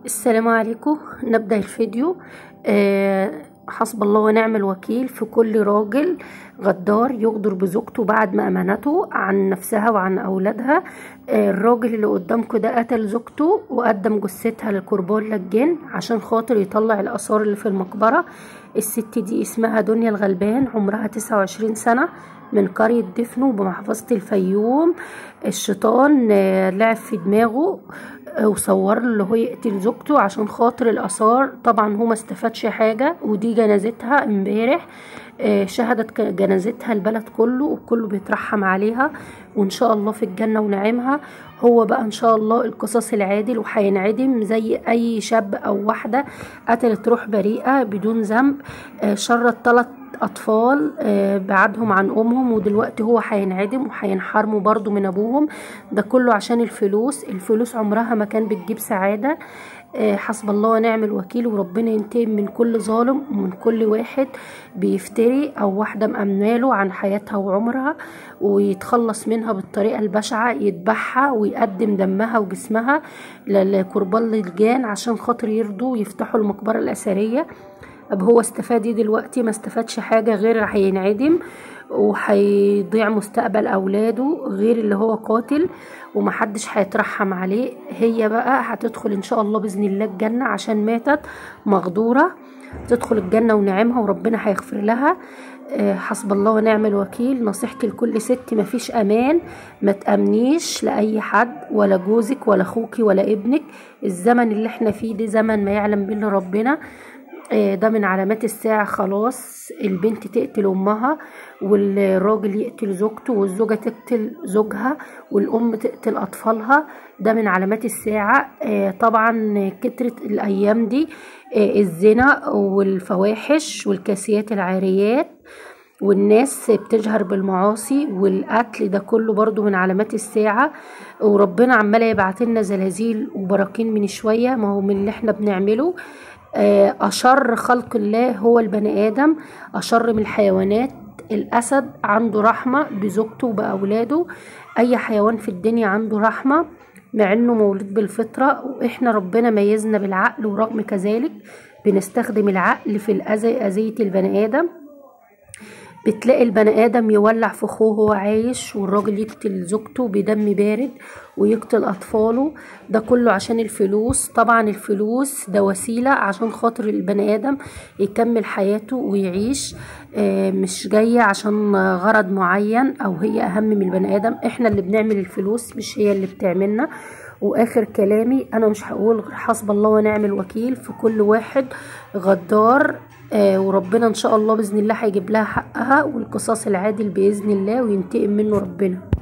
السلام عليكم نبدأ الفيديو آه حسب الله ونعم الوكيل في كل راجل غدار يغدر بزوجته بعد ما أمانته عن نفسها وعن أولادها آه الراجل اللي قدامكم ده قتل زوجته وقدم جثتها للقربان للجن عشان خاطر يطلع الآثار اللي في المقبرة الست دي اسمها دنيا الغلبان عمرها تسعة وعشرين سنة من قرية دفنو بمحافظة الفيوم الشيطان آه لعب في دماغه وصور له اللي هو يقتل زوجته عشان خاطر الاثار طبعا هو ما استفادش حاجه ودي جنازتها امبارح شهدت جنازتها البلد كله وكله بيترحم عليها وان شاء الله في الجنه ونعيمها هو بقى ان شاء الله القصاص العادل وهينعدم زي اي شاب او واحده قتلت روح بريئه بدون ذنب شرت ثلاث اطفال بعدهم عن امهم ودلوقتي هو هينعدم وهينحرموا برضو من ابوهم ده كله عشان الفلوس الفلوس عمرها ما كان بتجيب سعاده حسب الله ونعم الوكيل وربنا ينتقم من كل ظالم ومن كل واحد بيفتري او واحده مأمناله عن حياتها وعمرها ويتخلص منها بالطريقه البشعه يذبحها ويقدم دمها وجسمها لقربان للجان عشان خاطر يرضوا يفتحوا المقبره الاثريه طب هو استفاد ايه دلوقتي ما استفادش حاجة غير هينعدم وهيضيع مستقبل اولاده غير اللي هو قاتل ومحدش هيترحم عليه هي بقى هتدخل ان شاء الله باذن الله الجنة عشان ماتت مغدورة تدخل الجنة ونعمها وربنا هيغفر لها حسب الله ونعم الوكيل نصيحتي لكل ست مفيش امان ما تامنيش لاي حد ولا جوزك ولا اخوكي ولا ابنك الزمن اللي احنا فيه ده زمن ما يعلم به ربنا ده من علامات الساعة خلاص البنت تقتل أمها والراجل يقتل زوجته والزوجة تقتل زوجها والأم تقتل أطفالها ده من علامات الساعة طبعا كترت الأيام دي الزنا والفواحش والكاسيات العاريات والناس بتجهر بالمعاصي والقتل ده كله برضو من علامات الساعة وربنا عمال يبعت لنا زلازل وبراكين من شوية ما هو من اللي احنا بنعمله أشر خلق الله هو البني آدم أشر من الحيوانات الأسد عنده رحمة بزوجته وبأولاده أي حيوان في الدنيا عنده رحمة مع إنه مولود بالفطرة وإحنا ربنا ميزنا بالعقل ورغم كذلك بنستخدم العقل في الأذى أذية البني آدم بتلاقي البني ادم يولع في اخوه وهو عايش والراجل يقتل زوجته بدم بارد ويقتل اطفاله ده كله عشان الفلوس طبعا الفلوس ده وسيله عشان خاطر البني ادم يكمل حياته ويعيش مش جايه عشان غرض معين او هي اهم من البني ادم احنا اللي بنعمل الفلوس مش هي اللي بتعملنا واخر كلامي انا مش هقول غير حسب الله ونعم الوكيل في كل واحد غدار آه وربنا ان شاء الله باذن الله هيجيب لها حقها والقصاص العادل باذن الله وينتقم منه ربنا